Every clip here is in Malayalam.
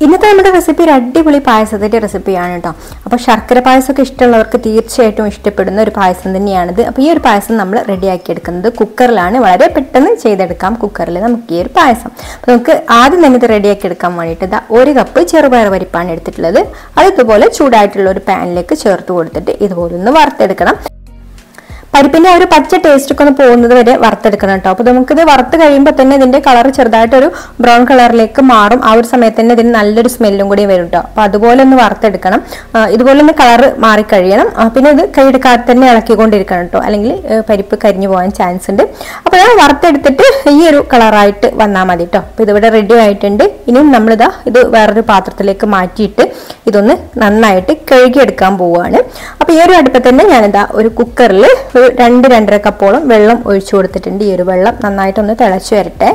ഇന്നത്തെ നമ്മുടെ റെസിപ്പി ഒരു അടിപൊളി പായസത്തിൻ്റെ റെസിപ്പിയാണ് കേട്ടോ അപ്പോൾ ശർക്കര പായസമൊക്കെ ഇഷ്ടമുള്ളവർക്ക് തീർച്ചയായിട്ടും ഇഷ്ടപ്പെടുന്ന ഒരു പായസം തന്നെയാണിത് അപ്പോൾ ഈ ഒരു പായസം നമ്മൾ റെഡിയാക്കി എടുക്കുന്നത് കുക്കറിലാണ് വളരെ പെട്ടെന്ന് ചെയ്തെടുക്കാം കുക്കറിൽ നമുക്ക് ഈ ഒരു പായസം അപ്പോൾ നമുക്ക് ആദ്യം തന്നെ ഇത് റെഡിയാക്കി എടുക്കാൻ വേണ്ടിയിട്ട് ഇതാ ഒരു കപ്പ് ചെറുപയർ പരിപ്പാണ് എടുത്തിട്ടുള്ളത് അത് ഇതുപോലെ ചൂടായിട്ടുള്ള ഒരു പാനിലേക്ക് ചേർത്ത് കൊടുത്തിട്ട് ഇതുപോലെ ഒന്ന് വറുത്തെടുക്കണം പരിപ്പിന്റെ ആ ഒരു പച്ച ടേസ്റ്റ് ഒക്കെ ഒന്ന് പോകുന്നത് വരെ വറുത്തെടുക്കണം കേട്ടോ അപ്പോൾ നമുക്കിത് വറുത്ത് കഴിയുമ്പോൾ തന്നെ ഇതിന്റെ കളർ ചെറുതായിട്ടൊരു ബ്രൗൺ കളറിലേക്ക് മാറും ആ ഒരു സമയത്ത് തന്നെ ഇതിന് നല്ലൊരു സ്മെല്ലും കൂടി വരും കേട്ടോ അപ്പോൾ അതുപോലെ ഒന്ന് വറുത്തെടുക്കണം ആ, ഇതുപോലെ ഒന്ന് കളർ മാറിക്കഴിയണം ആ, പിന്നെ ഇത് കൈയെടുക്കാതെ തന്നെ ഇളക്കിക്കൊണ്ടിരിക്കണം കേട്ടോ അല്ലെങ്കിൽ ഏ, പരിപ്പ് കരിഞ്ഞു പോകാൻ ചാൻസ് ഉണ്ട് അപ്പോൾ ഞാൻ വറുത്തെടുത്തിട്ട് ഈ ഒരു കളറായിട്ട് വന്നാൽ മതി കേട്ടോ അപ്പോൾ ഇതിവിടെ റെഡി ആയിട്ടുണ്ട് ഇനിയും നമ്മളിതാ ഇത് വേറൊരു പാത്രത്തിലേക്ക് മാറ്റിയിട്ട് ഇതൊന്ന് നന്നായിട്ട് കഴുകിയെടുക്കാൻ പോവുകയാണ് അപ്പോൾ ഈ ഒരു അടുപ്പത്ത് തന്നെ ഞാനിതാ ഒരു കുക്കറിൽ ഒരു രണ്ട് രണ്ടര കപ്പോളം വെള്ളം ഒഴിച്ചു കൊടുത്തിട്ടുണ്ട് ഈ ഒരു വെള്ളം നന്നായിട്ടൊന്ന് തിളച്ചു വരട്ടെ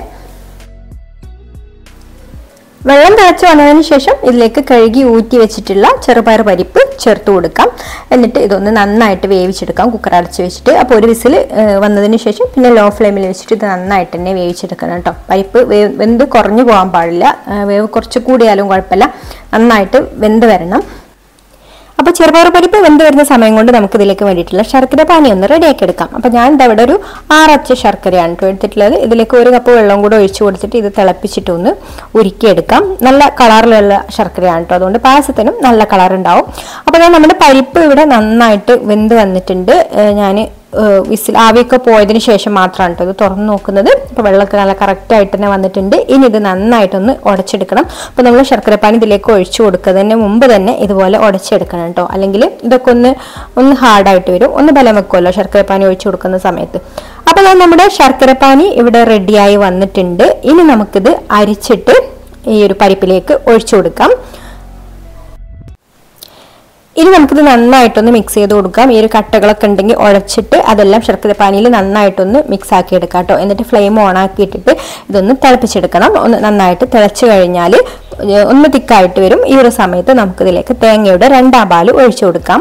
വെള്ളം തിളച്ച് വന്നതിന് ശേഷം ഇതിലേക്ക് കഴുകി ഊറ്റി വെച്ചിട്ടുള്ള ചെറുപയർ പരിപ്പ് ചേർത്ത് കൊടുക്കാം എന്നിട്ട് ഇതൊന്ന് നന്നായിട്ട് വേവിച്ചെടുക്കാം കുക്കർ അടച്ച് വെച്ചിട്ട് അപ്പോൾ ഒരു വിസിൽ വന്നതിന് ശേഷം പിന്നെ ലോ ഫ്ലെയിമിൽ വെച്ചിട്ട് ഇത് നന്നായിട്ട് തന്നെ വേവിച്ചെടുക്കണം കേട്ടോ പരിപ്പ് വേ- വെന്ത് കുറഞ്ഞു പോകാൻ പാടില്ല ആ, വേവ് കുറച്ച് കൂടിയാലും കുഴപ്പമില്ല നന്നായിട്ട് വെന്ത് വരണം അപ്പോൾ ചെറുപയർ പരിപ്പ് വെന്ത് വരുന്ന സമയം കൊണ്ട് നമുക്ക് ഇതിലേക്ക് വേണ്ടിയിട്ടുള്ള ശർക്കര പാനി ഒന്ന് റെഡിയാക്കി എടുക്കാം അപ്പോൾ ഞാൻ ഇതാ ഇവിടെ ഒരു ആറച്ച ശർക്കരയാണ് കേട്ടോ എടുത്തിട്ടുള്ളത് ഇതിലേക്ക് ഒരു കപ്പ് വെള്ളം കൂടെ ഒഴിച്ചു കൊടുത്തിട്ട് ഇത് തിളപ്പിച്ചിട്ട് ഒന്ന് ഉരുക്കിയെടുക്കാം നല്ല കളറിലുള്ള ശർക്കരയാണ് കേട്ടോ അതുകൊണ്ട് പായസത്തിനും നല്ല കളർ ഉണ്ടാവും അപ്പോൾ ഞാൻ നമ്മുടെ പരിപ്പ് ഇവിടെ നന്നായിട്ട് വെന്ത് വന്നിട്ടുണ്ട് ഞാൻ വിസിൽ ആവിയൊക്കെ പോയതിന് ശേഷം മാത്രമാണ് കേട്ടോ ഇത് തുറന്ന് നോക്കുന്നത് ഇപ്പോൾ വെള്ളമൊക്കെ നല്ല കറക്റ്റായിട്ട് തന്നെ വന്നിട്ടുണ്ട് ഇനി ഇത് നന്നായിട്ടൊന്ന് ഉടച്ചെടുക്കണം അപ്പോൾ നമ്മൾ ശർക്കരപ്പാനി ഇതിലേക്ക് ഒഴിച്ചു കൊടുക്കുന്നതിന് മുമ്പ് തന്നെ ഇതുപോലെ ഉടച്ചെടുക്കണം കേട്ടോ അല്ലെങ്കിൽ ഇതൊക്കെ ഒന്ന് ഒന്ന് ഹാർഡായിട്ട് വരും ഒന്ന് ബലം വെക്കുമല്ലോ ശർക്കരപ്പാനി ഒഴിച്ചു കൊടുക്കുന്ന സമയത്ത് അപ്പോൾ ഞാൻ നമ്മുടെ ശർക്കരപ്പാനി ഇവിടെ റെഡിയായി വന്നിട്ടുണ്ട് ഇനി നമുക്കിത് അരിച്ചിട്ട് ഈ ഒരു പരിപ്പിലേക്ക് ഒഴിച്ചു കൊടുക്കാം ഇനി നമുക്കിത് നന്നായിട്ടൊന്ന് മിക്സ് ചെയ്ത് കൊടുക്കാം ഈ ഒരു കട്ടകളൊക്കെ ഉണ്ടെങ്കിൽ ഉടച്ചിട്ട് അതെല്ലാം ശർക്കര പാനിയിൽ നന്നായിട്ടൊന്ന് മിക്സ് ആക്കി എടുക്കാം കേട്ടോ എന്നിട്ട് ഫ്ലെയിം ഓൺ ആക്കിയിട്ടിട്ട് ഇതൊന്ന് തിളപ്പിച്ചെടുക്കണം ഒന്ന് നന്നായിട്ട് തിളച്ച് കഴിഞ്ഞാൽ ഒന്ന് തിക്കായിട്ട് വരും ഈ ഒരു സമയത്ത് നമുക്കിതിലേക്ക് തേങ്ങയുടെ രണ്ടാം പാല് ഒഴിച്ചു കൊടുക്കാം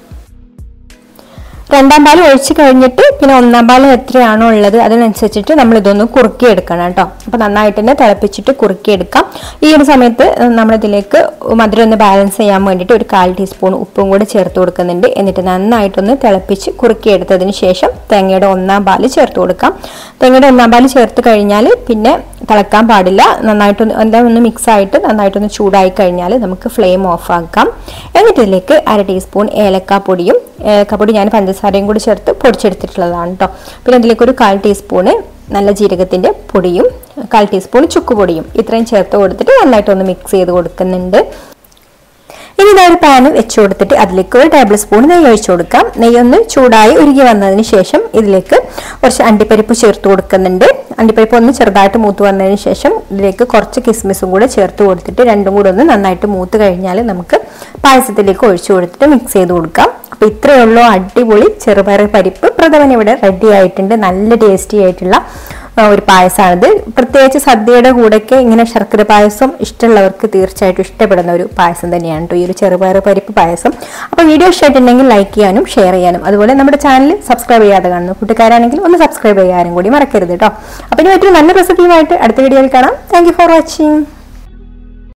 രണ്ടാം പാൽ ഒഴിച്ച് കഴിഞ്ഞിട്ട് പിന്നെ ഒന്നാം പാൽ എത്രയാണോ ഉള്ളത് അതിനനുസരിച്ചിട്ട് നമ്മൾ ഇതൊന്ന് കുറുക്കിയെടുക്കണം കേട്ടോ അപ്പോൾ നന്നായിട്ട് തന്നെ തിളപ്പിച്ചിട്ട് കുറുക്കിയെടുക്കാം ഈ ഒരു സമയത്ത് നമ്മളിതിലേക്ക് മധുരം ഒന്ന് ബാലൻസ് ചെയ്യാൻ വേണ്ടിയിട്ട് ഒരു കാൽ ടീസ്പൂൺ ഉപ്പും കൂടെ ചേർത്ത് കൊടുക്കുന്നുണ്ട് എന്നിട്ട് നന്നായിട്ടൊന്ന് തിളപ്പിച്ച് കുറുക്കിയെടുത്തതിന് ശേഷം തേങ്ങയുടെ ഒന്നാം പാൽ ചേർത്ത് കൊടുക്കാം തേങ്ങയുടെ ഒന്നാം പാൽ ചേർത്ത് കഴിഞ്ഞാൽ പിന്നെ തിളക്കാൻ പാടില്ല നന്നായിട്ടൊന്ന് എല്ലാം ഒന്ന് മിക്സ് ആയിട്ട് നന്നായിട്ടൊന്ന് ചൂടായി കഴിഞ്ഞാൽ നമുക്ക് ഫ്ലെയിം ഓഫ് ആക്കാം എന്നിട്ട് ഇതിലേക്ക് അര ടീസ്പൂൺ ഏലക്കാപ്പൊടിയും ഏലക്കാപ്പൊടി ഞാൻ പഞ്ചസാരയും കൂടി ചേർത്ത് പൊടിച്ചെടുത്തിട്ടുള്ളതാണ് കേട്ടോ പിന്നെ ഇതിലേക്ക് ഒരു കാൽ ടീസ്പൂണ് നല്ല ജീരകത്തിൻ്റെ പൊടിയും കാൽ ടീസ്പൂൺ ചുക്ക് പൊടിയും ഇത്രയും ചേർത്ത് കൊടുത്തിട്ട് നന്നായിട്ടൊന്ന് മിക്സ് ചെയ്ത് കൊടുക്കുന്നുണ്ട് ഇനി ഇതാ ഒരു പാന് വെച്ച് കൊടുത്തിട്ട് അതിലേക്ക് ഒരു ടേബിൾ സ്പൂൺ നെയ്യ് ഒഴിച്ചു കൊടുക്കാം നെയ്യൊന്ന് ചൂടായി ഉരുകി വന്നതിന് ശേഷം ഇതിലേക്ക് കുറച്ച് അണ്ടിപ്പരിപ്പ് ചേർത്ത് കൊടുക്കുന്നുണ്ട് അണ്ടിപ്പരിപ്പ് ഒന്ന് ചെറുതായിട്ട് മൂത്ത് വന്നതിന് ശേഷം ഇതിലേക്ക് കുറച്ച് കിസ്മിസും കൂടെ ചേർത്ത് കൊടുത്തിട്ട് രണ്ടും കൂടെ ഒന്ന് നന്നായിട്ട് മൂത്ത് കഴിഞ്ഞാൽ നമുക്ക് പായസത്തിലേക്ക് ഒഴിച്ചു കൊടുത്തിട്ട് മിക്സ് ചെയ്ത് കൊടുക്കാം അപ്പോൾ ഇത്രയേ ഉള്ളൂ അടിപൊളി ചെറുപയർ പരിപ്പ് പ്രഥമൻ ഇവിടെ റെഡി ആയിട്ടുണ്ട് നല്ല ടേസ്റ്റി ആയിട്ടുള്ള ആ, ഒരു പായസമാണിത് പ്രത്യേകിച്ച് സദ്യയുടെ കൂടെയൊക്കെ ഇങ്ങനെ ശർക്കര പായസം ഇഷ്ടമുള്ളവർക്ക് തീർച്ചയായിട്ടും ഇഷ്ടപ്പെടുന്ന ഒരു പായസം തന്നെയാണ് കേട്ടോ ഈ ഒരു ചെറുപയർ പരിപ്പ് പായസം അപ്പോൾ വീഡിയോ ഇഷ്ടമായിട്ടുണ്ടെങ്കിൽ ലൈക്ക് ചെയ്യാനും ഷെയർ ചെയ്യാനും അതുപോലെ നമ്മുടെ ചാനൽ സബ്സ്ക്രൈബ് ചെയ്യാതെ കാണുന്നു കൂട്ടുകാരാണെങ്കിൽ ഒന്ന് സബ്സ്ക്രൈബ് ചെയ്യാനും കൂടി മറക്കരുത് കേട്ടോ അപ്പോൾ ഇനി മറ്റൊരു നല്ല റെസിപ്പിയുമായിട്ട് അടുത്ത വീഡിയോയിൽ കാണാം താങ്ക് ഫോർ വാച്ചിങ്